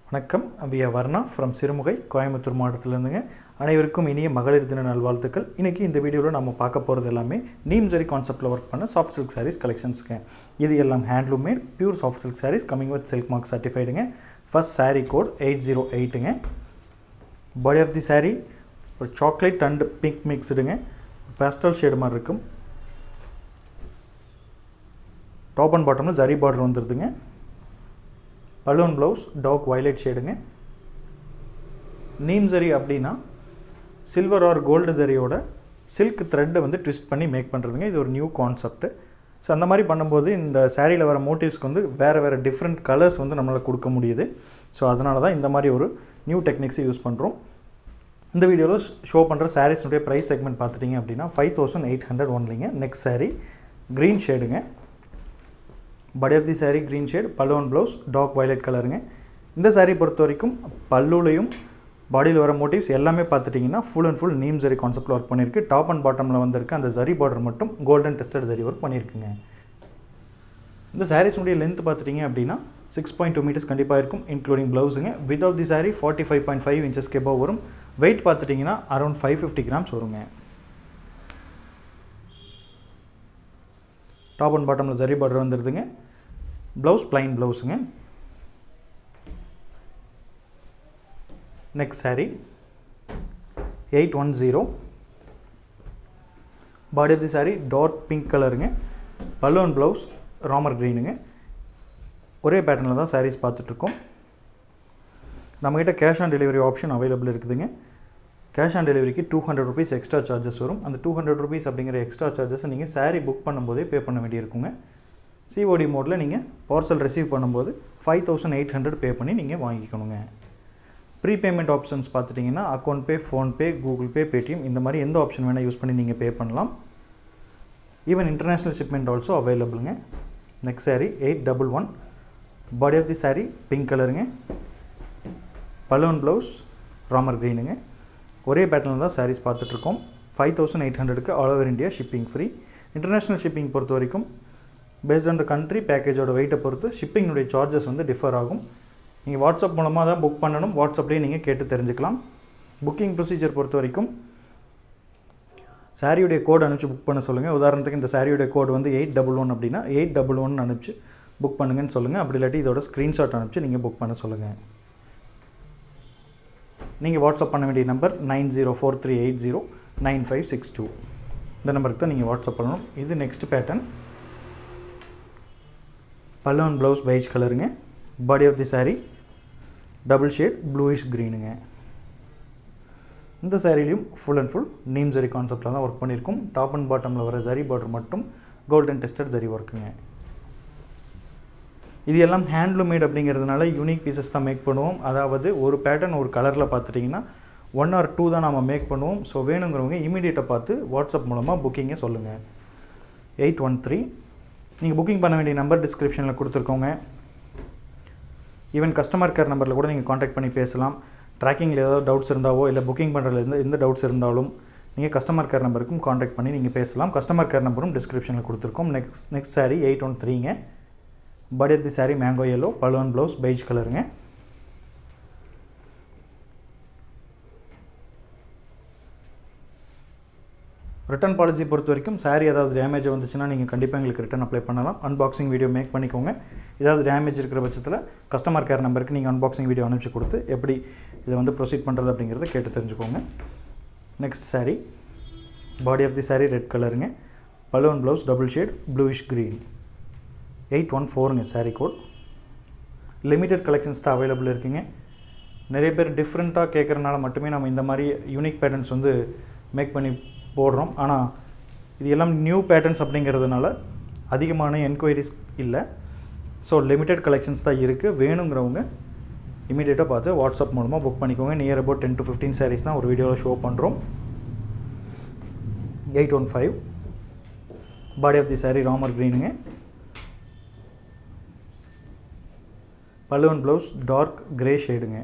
வணக்கம் வியா வர்ணா ஃப்ரம் சிறுமுகை கோயம்புத்தூர் மாவட்டத்திலேருந்துங்க அனைவருக்கும் இனிய மகளிர் தின நல்வாழ்த்துக்கள் இன்றைக்கி இந்த வீடியோவில் நம்ம பார்க்க போகிறது எல்லாமே நீம் ஜரி கான்செப்ட்டில் ஒர்க் பண்ண சாஃப்ட் சில்க் சாரீஸ் கலெக்ஷன்ஸ்க்கு இது எல்லாம் handloom made pure soft silk sarees coming with silk mark சர்டிஃபைடுங்க first saree code eight zero எயிட்டுங்க பாடி ஆஃப் தி saree ஒரு சாக்லேட் அண்ட் பிங்க் மிக்ஸ்டுங்க பேஸ்டல் ஷேடு மாதிரி இருக்கும் டாப் அண்ட் பாட்டமில் ஜரி பார்டர் வந்துடுதுங்க பலூன் ப்ளவுஸ் டாக் வயலட் ஷேடுங்க நீம் ஜரி அப்படின்னா சில்வர் ஆர் கோல்டு ஜரியோட சில்க் த்ரெட்டை வந்து ட்விஸ்ட் பண்ணி மேக் பண்ணுறதுங்க இது ஒரு நியூ கான்செப்ட் ஸோ அந்த மாதிரி பண்ணும்போது இந்த சாரியில் வர மோட்டிவ்ஸ்க்கு வந்து வேறு வேறு டிஃப்ரெண்ட் கலர்ஸ் வந்து நம்மளால் கொடுக்க முடியுது ஸோ அதனால தான் இந்த மாதிரி ஒரு நியூ டெக்னிக்ஸை யூஸ் பண்ணுறோம் இந்த வீடியோவில் ஷோ பண்ணுற சாரீஸ்னுடைய ப்ரைஸ் செக்மெண்ட் பார்த்துட்டிங்க அப்படின்னா ஃபைவ் தௌசண்ட் எயிட் ஹண்ட்ரட் ஒன்லிங்க நெக்ஸ்ட் சாரீ க்ரீன் ஷேடுங்க body of the saree green shade பல்லுவன் ப்ளவுஸ் டாக் வயலட் கலருங்க இந்த சாரீ பொறுத்த வரைக்கும் பல்லுலையும் பாடியில் வர மோட்டிவ்ஸ் எல்லாமே பார்த்துட்டிங்கன்னா full and full neem zari கான்செப்ட்டில் ஒர்க் பண்ணியிருக்கு டாப் அண்ட் பாட்டமில் வந்திருக்கு அந்த ஜரி பார்டர் மட்டும் கோல்டன் டெஸ்டட் ஜரி ஒர்க் பண்ணியிருக்குங்க இந்த சாரீஸ்னுடைய லென்த் பார்த்துட்டிங்க அப்படின்னா சிக்ஸ் பாயிண்ட் டூ மீட்டர்ஸ் கண்டிப்பாக இருக்கும் இன்க்ளூடிங் ப்ளவுஸுங்க without the saree forty five point five inches கேபாக வரும் வெயிட் பார்த்துட்டிங்கன்னா அரௌண்ட் ஃபைவ் ஃபிஃப்டி கிராம்ஸ் வருங்க டாப் அண்ட் பாட்டமில் ஜரி பார்டர் வந்துடுதுங்க ப்ளவுஸ் ப்ளைன் ப்ளவுஸுங்க next saree eight one zero body of the saree dark pink கலருங்க பலூன் ப்ளவுஸ் ராமர் க்ரீனுங்க ஒரே பேட்டர்னில் தான் சாரீஸ் பார்த்துட்ருக்கோம் நம்மக்கிட்ட cash on delivery option available இருக்குதுங்க கேஷ் ஆன் டெலிவரிக்கு two hundred rupees extra charges வரும் அந்த டூ ஹண்ட்ரட் ருபீஸ் அப்படிங்கிற எக்ஸ்ட்ரா சார்ஜஸ் நீங்கள் சாரீ புக் பண்ணும்போதே பே பண்ண வேண்டியிருக்குங்க சிஓடி மோடில் நீங்கள் பார்சல் ரிசீவ் பண்ணும்போது five thousand eight hundred pay பண்ணி நீங்கள் வாங்கிக்கணுங்க ப்ரீ பேமெண்ட் ஆப்ஷன்ஸ் பார்த்துட்டிங்கன்னா account pay PhonePe Google Pay Paytm இந்த மாதிரி எந்த ஆப்ஷன் வேணால் யூஸ் பண்ணி நீங்கள் பே பண்ணலாம் ஈவன் இன்டர்நேஷ்னல் ஷிப்மெண்ட் ஆல்சோ அவைலபிளுங்க next saree eight double one body of the saree pink கலருங்க பலூன் ப்ளவுஸ் ராமர் க்ரீனுங்க ஒரே பேட்டர்னில் தான் சாரீஸ் பார்த்துட்ருக்கோம் ஃபைவ் தௌசண்ட் எயிட் ஹண்ட்ரடுக்கு all over India shipping free international shipping பொறுத்த வரைக்கும் பேஸ்ட் ஆன் த கண்ட்ரி பேக்கேஜோட வெயிட்டை பொறுத்து ஷிப்பிங்கினுடைய சார்ஜஸ் வந்து டிஃபர் ஆகும் நீங்கள் வாட்ஸ்அப் மூலமாக தான் புக் பண்ணணும் வாட்ஸ்அப்லேயே நீங்கள் கேட்டு தெரிஞ்சுக்கலாம் புக்கிங் ப்ரொசீஜர் பொறுத்த வரைக்கும் சாரியுடைய கோடு அனுப்பிச்சு புக் பண்ண சொல்லுங்கள் உதாரணத்துக்கு இந்த சாரியுடைய கோடு வந்து எயிட் டபுள் ஒன் அப்படின்னா எயிட் டபுள் ஒன் அனுப்பிச்சு புக் பண்ணுங்கன்னு சொல்லுங்கள் அப்படி இல்லாட்டி இதோட ஸ்க்ரீன்ஷாட் அனுப்பிச்சு நீங்கள் புக் பண்ண சொல்லுங்கள் நீங்கள் வாட்ஸ்அப் பண்ண வேண்டிய number nine zero four three eight zero nine five six two இந்த நம்பருக்கு தான் நீங்கள் வாட்ஸ்அப் பண்ணணும் இது நெக்ஸ்ட் பேட்டர்ன் பல்லவன் ப்ளவுஸ் பைஜ் கலருங்க body of the saree double shade bluish க்ரீனுங்க இந்த சாரிலையும் full and full neem zari கான்செப்டில் தான் ஒர்க் பண்ணியிருக்கோம் டாப் அண்ட் பாட்டமில் வர ஜரி பார்டர் மட்டும் கோல்டன் டெஸ்டட் ஜரி ஒர்க்குங்க இது எல்லாம் ஹேண்ட்லூம் மேட் அப்படிங்கிறதுனால யூனிக் பீசஸ் தான் மேக் பண்ணுவோம் அதாவது ஒரு பேட்டர்ன் ஒரு கலரில் பார்த்துட்டிங்கன்னா ஒன் ஆர் டூ தான் நம்ம மேக் பண்ணுவோம் ஸோ வேணுங்கிறவங்க இமீடியட்டாக பார்த்து வாட்ஸ்அப் மூலமாக புக்கிங்கை சொல்லுங்கள் எயிட் ஒன் த்ரீ நீங்கள் புக்கிங் பண்ண வேண்டிய நம்பர் டிஸ்கிரிப்ஷனில் கொடுத்துருக்கோங்க ஈவன் கஸ்டமர் கேர் நம்பரில் கூட நீங்கள் காண்டாக்ட் பண்ணி பேசலாம் ட்ராக்கிங்கில் ஏதாவது டவுட்ஸ் இருந்தாவோ இல்லை புக்கிங் பண்ணுறதுல எந்த எந்த டவுட்ஸ் இருந்தாலும் நீங்கள் கஸ்டமர் கேர் நம்பருக்கும் காண்டாக்ட் பண்ணி நீங்கள் பேசலாம் கஸ்டமர் கேர் நம்பரும் டிஸ்கிரிப்ஷனில் கொடுத்துருக்கோம் next next saree eight one த்ரீங்க body of the saree mango yellow balloon blouse beige கலருங்க ரிட்டன் பாலிசி பொறுத்த வரைக்கும் சாரீ ஏதாவது டேமேஜ் வந்துச்சுன்னா நீங்கள் கண்டிப்பாக எங்களுக்கு ரிட்டன் அப்ளை பண்ணலாம் அன்பாக்சிங் வீடியோ மேக் பண்ணிக்கோங்க ஏதாவது டேமேஜ் இருக்கிற பட்சத்தில் கஸ்டமர் கேர் நம்பருக்கு நீங்கள் அன்பாக்சிங் வீடியோ அனுப்பிச்சு கொடுத்து எப்படி இதை வந்து ப்ரொசீட் பண்ணுறது அப்படிங்கிறத கேட்டு தெரிஞ்சுக்கோங்க next saree body of the saree red கலருங்க balloon blouse double shade bluish green eight one ஃபோருங்க சாரீ கோட் லிமிட்டட் கலெக்ஷன்ஸ் தான் அவைலபிள் இருக்குங்க நிறைய பேர் டிஃப்ரெண்ட்டாக கேட்குறனால மட்டுமே நம்ம இந்த மாதிரி யூனிக் பேட்டர்ன்ஸ் வந்து மேக் பண்ணி போடுறோம் ஆனால் இது எல்லாம் நியூ பேட்டர்ன்ஸ் அப்படிங்கிறதுனால அதிகமான என்கொயரிஸ் இல்லை ஸோ லிமிட்டட் கலெக்ஷன்ஸ் தான் இருக்குது வேணுங்கிறவங்க இமீடியட்டாக பார்த்து வாட்ஸ்அப் மூலமாக புக் பண்ணிக்கோங்க near about ten to fifteen sarees தான் ஒரு வீடியோவில் ஷோ பண்ணுறோம் eight one five body of the saree Ramar க்ரீனுங்க பல்லுவன் ப்ளவுஸ் டார்க் கிரே ஷேடுங்க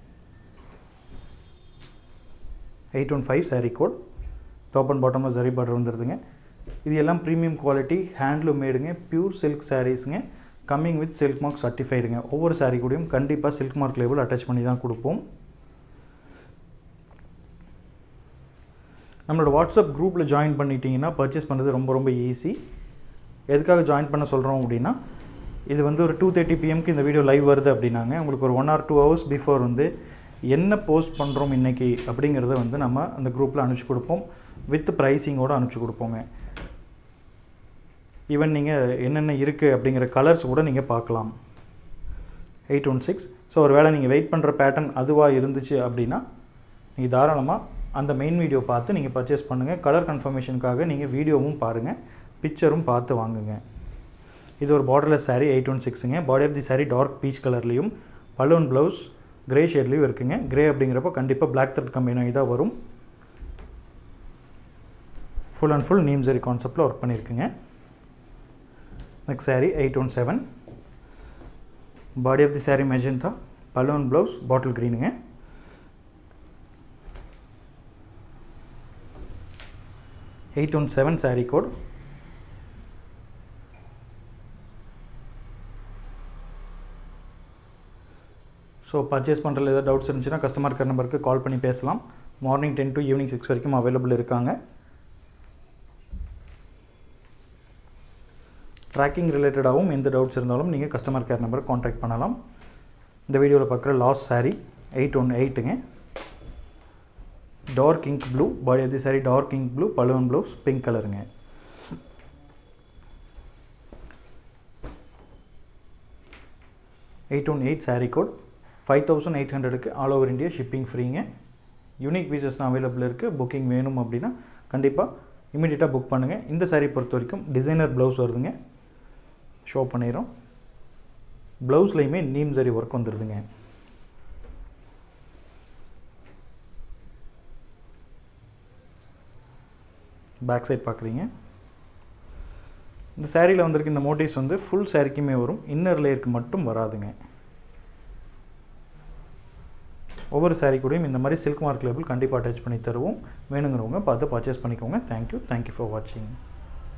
eight one five saree code top and பாட்டமில் சரி பார்டர் வந்துடுதுங்க இது எல்லாம் ப்ரீமியம் குவாலிட்டி ஹேண்ட்லூம் மேடுங்க பியூர் சில்க் சாரீஸுங்க கம்மிங் வித் சில்க் மார்க் சர்டிஃபைடுங்க ஒவ்வொரு சாரீ கூடயும் கண்டிப்பாக சில்க் மார்க் லேபிள் அட்டாச் பண்ணி தான் கொடுப்போம் நம்மளோட வாட்ஸ்அப் குரூப்பில் ஜாயின் பண்ணிட்டீங்கன்னா பர்ச்சேஸ் பண்ணுறது ரொம்ப ரொம்ப ஈஸி எதுக்காக ஜாயின் பண்ண சொல்கிறோம் அப்படின்னா இது வந்து ஒரு டூ தேர்ட்டி பிஎம்க்கு இந்த வீடியோ லைவ் வருது அப்படின்னாங்க உங்களுக்கு ஒரு one or two hours before வந்து என்ன போஸ்ட் பண்ணுறோம் இன்றைக்கி அப்படிங்கிறத வந்து நம்ம அந்த குரூப்பில் அனுப்பிச்சி கொடுப்போம் வித் ப்ரைஸிங்கோடு அனுப்பிச்சி கொடுப்போங்க ஈவன் நீங்கள் என்னென்ன இருக்குது அப்படிங்கிற கலர்ஸ் கூட நீங்கள் பார்க்கலாம் எயிட் ஒன் சிக்ஸ் ஸோ ஒரு வேளை நீங்கள் வெயிட் பண்ணுற பேட்டர்ன் அதுவாக இருந்துச்சு அப்படின்னா நீங்கள் தாராளமாக அந்த மெயின் வீடியோ பார்த்து நீங்கள் பர்ச்சேஸ் பண்ணுங்கள் கலர் கன்ஃபர்மேஷனுக்காக நீங்கள் வீடியோவும் பாருங்கள் பிக்சரும் பார்த்து வாங்குங்க இது ஒரு பார்டர்லெஸ் சாரீ எயிட் ஒன் சிக்ஸுங்க body of the saree dark peach கலர்லேயும் பலூன் ப்ளவுஸ் கிரே ஷேட்லேயும் இருக்குங்க கிரே அப்படிங்கிறப்போ கண்டிப்பாக பிளாக் த்ரெட் கம்பெனி தான் வரும் ஃபுல் அண்ட் ஃபுல் நீம் சரி கான்செப்டில் ஒர்க் பண்ணியிருக்குங்க next saree eight one seven body of the saree magenta balloon blouse bottle க்ரீனுங்க eight one seven saree code so purchase பண்ணுறதுல ஏதாவது டவுட்ஸ் இருந்துச்சுன்னா கஸ்டமர் கேர் நம்பருக்கு கால் பண்ணி பேசலாம் morning ten to evening six வரைக்கும் அவைலபிள் இருக்காங்க ட்ராக்கிங் ரிலேட்டடாகவும் எந்த டவுட்ஸ் இருந்தாலும் நீங்கள் கஸ்டமர் கேர் நம்பரை காண்டாக்ட் பண்ணலாம் இந்த வீடியோவில் பார்க்குற லாஸ்ட் சாரீ எயிட் ஒன் எயிட்டுங்க dark ink blue body of the saree dark ink blue balloon blouse pink கலருங்க eight one eight saree code five thousand eight ஹண்ட்ரடுக்கு ஆல் ஓவர் இந்தியா ஷிப்பிங் ஃப்ரீங்க யூனிக் பீசஸ் தான் அவைலபிள் இருக்குது புக்கிங் வேணும் அப்படின்னா கண்டிப்பாக இமீடியட்டாக புக் பண்ணுங்கள் இந்த சாரீ பொறுத்த வரைக்கும் டிசைனர் ப்ளவுஸ் வருதுங்க ஷோ பண்ணிடுறோம் ப்ளவுஸ்லேயுமே நீம் சரி ஒர்க் வந்துடுதுங்க பேக் சைட் பார்க்குறீங்க இந்த சேரீயில் வந்திருக்க இந்த மோட்டிவ்ஸ் வந்து ஃபுல் சேரீக்குமே வரும் இன்னர் லேயருக்கு மட்டும் வராதுங்க ஒவ்வொரு சாரீ கூடயும் இந்த மாதிரி சில்க் மார்க் லேபிள் கண்டிப்பாக அட்டாச் பண்ணி தருவோம் வேணுங்கிறவங்க பார்த்து பர்ச்சேஸ் பண்ணிக்கோங்க தேங்க்யூ தேங்க்யூ ஃபார் வாட்சிங்